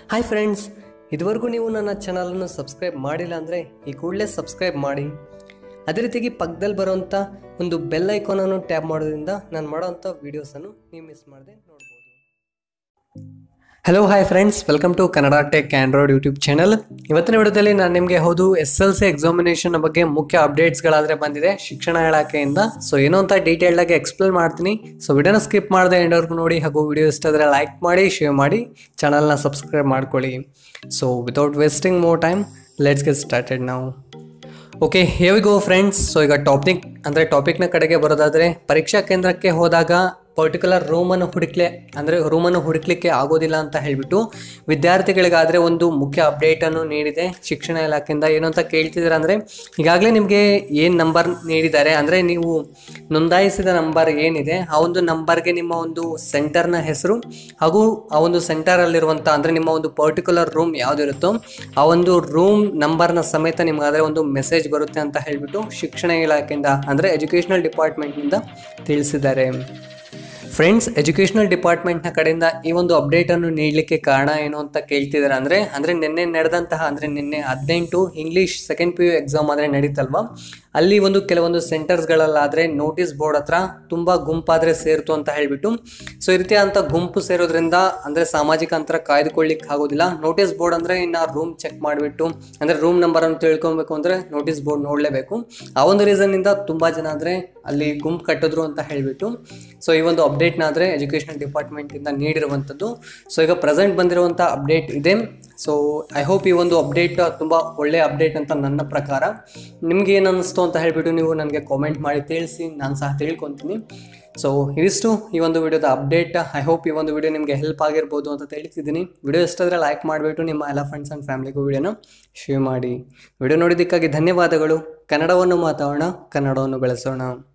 hi friends ಇದುವರೆಗೂ ನೀವು ನನ್ನ ಚಾನಲನ್ನು ಸಬ್ಸ್ಕ್ರೈಬ್ ಮಾಡಿಲ್ಲ ಅಂದರೆ ಈ ಕೂಡಲೇ ಸಬ್ಸ್ಕ್ರೈಬ್ ಮಾಡಿ ಅದೇ ರೀತಿಯಾಗಿ ಪಕ್ಕದಲ್ಲಿ ಬರೋವಂಥ ಒಂದು ಬೆಲ್ ಐಕಾನನ್ನು ಟ್ಯಾಪ್ ಮಾಡೋದ್ರಿಂದ ನಾನು ಮಾಡೋವಂಥ ವೀಡಿಯೋಸನ್ನು ನೀವು ಮಿಸ್ ಮಾಡದೆ ನೋಡ್ಬೋದು hello hi friends welcome to Kannada tech Android YouTube channel ಇವತ್ತಿನ ವಿಡಿಯೋದಲ್ಲಿ ನಾನು ನಿಮಗೆ ಹೌದು ಎಸ್ ಎಲ್ ಸಿ ಎಕ್ಸಾಮಿನೇಷನ್ ಬಗ್ಗೆ ಮುಖ್ಯ ಅಪ್ಡೇಟ್ಸ್ಗಳಾದರೆ ಬಂದಿದೆ ಶಿಕ್ಷಣ ಇಲಾಖೆಯಿಂದ ಸೊ ಏನೋ ಅಂತ ಡೀಟೇಲ್ಡಾಗಿ ಎಕ್ಸ್ಪ್ಲೇನ್ ಮಾಡ್ತೀನಿ ಸೊ ವಿಡಿಯೋನ ಸ್ಕಿಪ್ ಮಾಡದೆ ಎಂಡವರೆಗೂ ನೋಡಿ ಹಾಗೂ ವಿಡಿಯೋ ಇಷ್ಟ ಆದರೆ ಲೈಕ್ ಮಾಡಿ ಶೇರ್ ಮಾಡಿ ಚಾನಲ್ನ ಸಬ್ಸ್ಕ್ರೈಬ್ ಮಾಡ್ಕೊಳ್ಳಿ so without wasting more time let's get started ನಾವು okay heavy go friends so ಈಗ ಟಾಪಿಕ್ ಅಂದರೆ ಟಾಪಿಕ್ನ ಕಡೆಗೆ ಬರೋದಾದರೆ ಪರೀಕ್ಷಾ ಕೇಂದ್ರಕ್ಕೆ ಹೋದಾಗ ಪರ್ಟಿಕ್ಯುಲರ್ ರೂಮನ್ನು ಹುಡುಕ್ಲೆ ಅಂದರೆ ರೂಮನ್ನು ಹುಡುಕ್ಲಿಕ್ಕೆ ಆಗೋದಿಲ್ಲ ಅಂತ ಹೇಳಿಬಿಟ್ಟು ವಿದ್ಯಾರ್ಥಿಗಳಿಗಾದರೆ ಒಂದು ಮುಖ್ಯ ಅಪ್ಡೇಟನ್ನು ನೀಡಿದೆ ಶಿಕ್ಷಣ ಇಲಾಖೆಯಿಂದ ಏನು ಅಂತ ಕೇಳ್ತಿದ್ದೀರಾ ಅಂದರೆ ಈಗಾಗಲೇ ನಿಮಗೆ ಏನು ನಂಬರ್ ನೀಡಿದ್ದಾರೆ ಅಂದರೆ ನೀವು ನೋಂದಾಯಿಸಿದ ನಂಬರ್ ಏನಿದೆ ಆ ಒಂದು ನಂಬರ್ಗೆ ನಿಮ್ಮ ಒಂದು ಸೆಂಟರ್ನ ಹೆಸರು ಹಾಗೂ ಆ ಒಂದು ಸೆಂಟರಲ್ಲಿರುವಂಥ ಅಂದರೆ ನಿಮ್ಮ ಒಂದು ಪರ್ಟಿಕ್ಯುಲರ್ ರೂಮ್ ಯಾವುದಿರುತ್ತೋ ಆ ಒಂದು ರೂಮ್ ನಂಬರ್ನ ಸಮೇತ ನಿಮಗಾದರೆ ಒಂದು ಮೆಸೇಜ್ ಬರುತ್ತೆ ಅಂತ ಹೇಳಿಬಿಟ್ಟು ಶಿಕ್ಷಣ ಇಲಾಖೆಯಿಂದ ಅಂದರೆ ಎಜುಕೇಷನಲ್ ಡಿಪಾರ್ಟ್ಮೆಂಟ್ನಿಂದ ತಿಳಿಸಿದ್ದಾರೆ ಫ್ರೆಂಡ್ಸ್ ಎಜುಕೇಷನಲ್ ಡಿಪಾರ್ಟ್ಮೆಂಟ್ನ ಕಡೆಯಿಂದ ಈ ಒಂದು ಅಪ್ಡೇಟನ್ನು ನೀಡಲಿಕ್ಕೆ ಕಾರಣ ಏನು ಅಂತ ಕೇಳ್ತಿದ್ದಾರೆ ಅಂದರೆ ಅಂದರೆ ನಿನ್ನೆ ನಡೆದಂತಹ ಅಂದರೆ ನಿನ್ನೆ ಹದಿನೆಂಟು English second P U exam ಆದರೆ ನಡೀತಲ್ವ ಅಲ್ಲಿ ಒಂದು ಕೆಲವೊಂದು ಸೆಂಟರ್ಸ್ಗಳಲ್ಲಾದರೆ ನೋಟಿಸ್ ಬೋರ್ಡ್ ಹತ್ರ ತುಂಬ ಗುಂಪಾದರೆ ಸೇರಿತು ಅಂತ ಹೇಳಿಬಿಟ್ಟು ಸೊ ಈ ರೀತಿಯಾದಂಥ ಗುಂಪು ಸೇರೋದ್ರಿಂದ ಅಂದರೆ ಸಾಮಾಜಿಕ ಅಂತರ ಕಾಯ್ದುಕೊಳ್ಳಿಕ್ಕೆ ಆಗೋದಿಲ್ಲ ನೋಟಿಸ್ ಬೋರ್ಡ್ ಅಂದರೆ ಇನ್ನು ರೂಮ್ ಚೆಕ್ ಮಾಡಿಬಿಟ್ಟು ಅಂದರೆ ರೂಮ್ ನಂಬರನ್ನು ತಿಳ್ಕೊಬೇಕು ಅಂದರೆ ನೋಟಿಸ್ ಬೋರ್ಡ್ ನೋಡಲೇಬೇಕು ಆ ಒಂದು ರೀಸನ್ನಿಂದ ತುಂಬ ಜನ ಅಂದರೆ ಅಲ್ಲಿ ಗುಂಪು ಕಟ್ಟಿದ್ರು ಅಂತ ಹೇಳಿಬಿಟ್ಟು ಸೊ ಈ ಒಂದು ಅಪ್ಡೇಟ್ನ ಆದರೆ ಎಜುಕೇಷನಲ್ ಡಿಪಾರ್ಟ್ಮೆಂಟಿಂದ ನೀಡಿರುವಂಥದ್ದು ಸೊ ಈಗ ಪ್ರೆಸೆಂಟ್ ಬಂದಿರುವಂಥ ಅಪ್ಡೇಟ್ ಇದೆ ಸೊ ಐ ಹೋಪ್ ಈ ಒಂದು ಅಪ್ಡೇಟ್ ತುಂಬ ಒಳ್ಳೆಯ ಅಪ್ಡೇಟ್ ಅಂತ ನನ್ನ ಪ್ರಕಾರ ನಿಮ್ಗೆ ಏನು ಅನ್ನಿಸ್ತು ಅಂತ ಹೇಳಿಬಿಟ್ಟು ನೀವು ನನಗೆ ಕಾಮೆಂಟ್ ಮಾಡಿ ತಿಳಿಸಿ ನಾನು ಸಹ ತಿಳ್ಕೊತೀನಿ ಸೊ ಇದಿಷ್ಟು ಈ ಒಂದು ವಿಡಿಯೋದ ಅಪ್ಡೇಟ್ ಐ ಹೋಪ್ ಈ ಒಂದು ವಿಡಿಯೋ ನಿಮಗೆ ಹೆಲ್ಪ್ ಆಗಿರ್ಬೋದು ಅಂತ ತಿಳಿಸಿದ್ದೀನಿ ವಿಡಿಯೋ ಇಷ್ಟಾದರೆ ಲೈಕ್ ಮಾಡಿಬಿಟ್ಟು ನಿಮ್ಮ ಎಲ್ಲ ಫ್ರೆಂಡ್ಸ್ ಆ್ಯಂಡ್ ಫ್ಯಾಮಿಲಿಗೂ ವಿಡಿಯೋನ ಶೇರ್ ಮಾಡಿ ವಿಡಿಯೋ ನೋಡಿದ್ದಕ್ಕಾಗಿ ಧನ್ಯವಾದಗಳು ಕನ್ನಡವನ್ನು ಮಾತಾಡೋಣ ಕನ್ನಡವನ್ನು ಬೆಳೆಸೋಣ